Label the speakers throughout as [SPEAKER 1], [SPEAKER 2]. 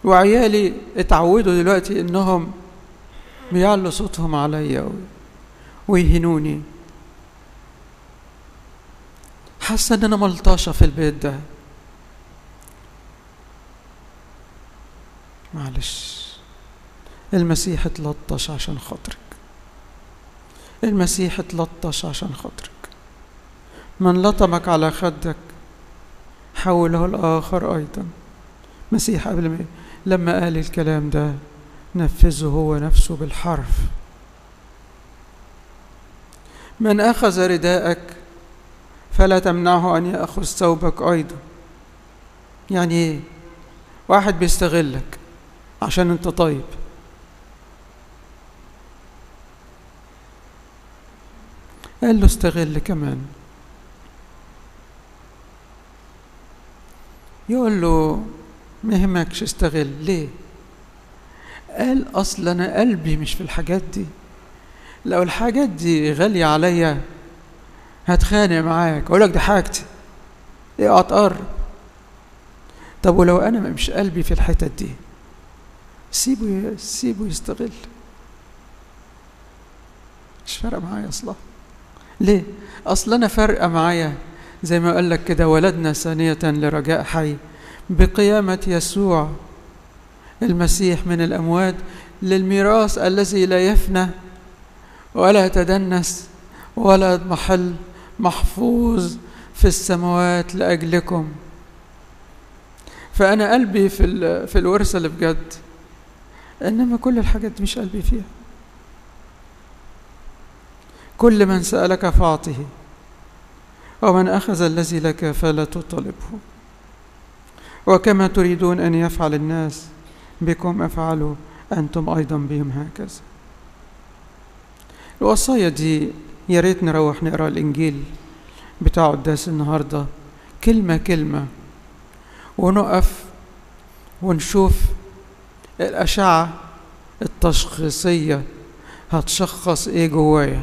[SPEAKER 1] وعيالي اتعودوا دلوقتي انهم بيعلوا صوتهم عليا ويهنوني حاسه ان انا ملطشه في البيت ده معلش المسيح اتلطش عشان خاطرك المسيح اتلطش عشان خاطرك من لطمك على خدك حوله الآخر أيضا مسيح قبل ما لما قال الكلام ده نفذه هو نفسه بالحرف من أخذ رداءك فلا تمنعه أن يأخذ ثوبك أيضا يعني إيه؟ واحد بيستغلك عشان أنت طيب قال له استغل كمان يقول له ما يهمكش استغل ليه قال اصل انا قلبي مش في الحاجات دي لو الحاجات دي غالية عليا هتخانق معاك اقول لك دي حاجتي ايه اتقرب طب ولو انا مش قلبي في الحتت دي سيبه سيبه يستغل مش فارقه معايا اصلا ليه اصل انا فارقه معايا زي ما قال لك كده ولدنا ثانيه لرجاء حي بقيامه يسوع المسيح من الاموات للميراث الذي لا يفنى ولا يتدنس ولا يضمحل محفوظ في السماوات لاجلكم فانا قلبي في في الورثه اللي بجد انما كل الحاجات دي مش قلبي فيها كل من سألك فأعطه ومن أخذ الذي لك فلا تطلبه وكما تريدون أن يفعل الناس بكم افعلوا أنتم أيضا بهم هكذا الوصايا دي يا ريت نروح نقرا الإنجيل بتاع قداس النهاردة كلمة كلمة ونقف ونشوف الأشعة التشخيصية هتشخص إيه جوايا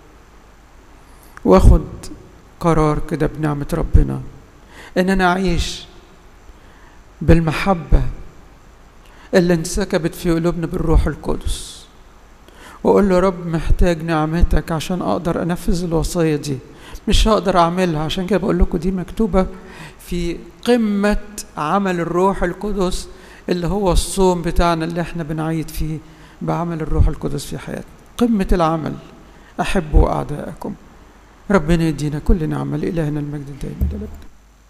[SPEAKER 1] واخد قرار كده بنعمة ربنا ان انا اعيش بالمحبة اللي انسكبت في قلوبنا بالروح القدس واقول له رب محتاج نعمتك عشان اقدر انفذ الوصية دي مش هقدر اعملها عشان كده بقول لكم دي مكتوبة في قمة عمل الروح القدس اللي هو الصوم بتاعنا اللي احنا بنعيد فيه بعمل الروح القدس في حياتنا قمة العمل أحبوا أعداءكم ربنا يدينا كل نعمة لإلهنا المجد الدائم إلى الأبد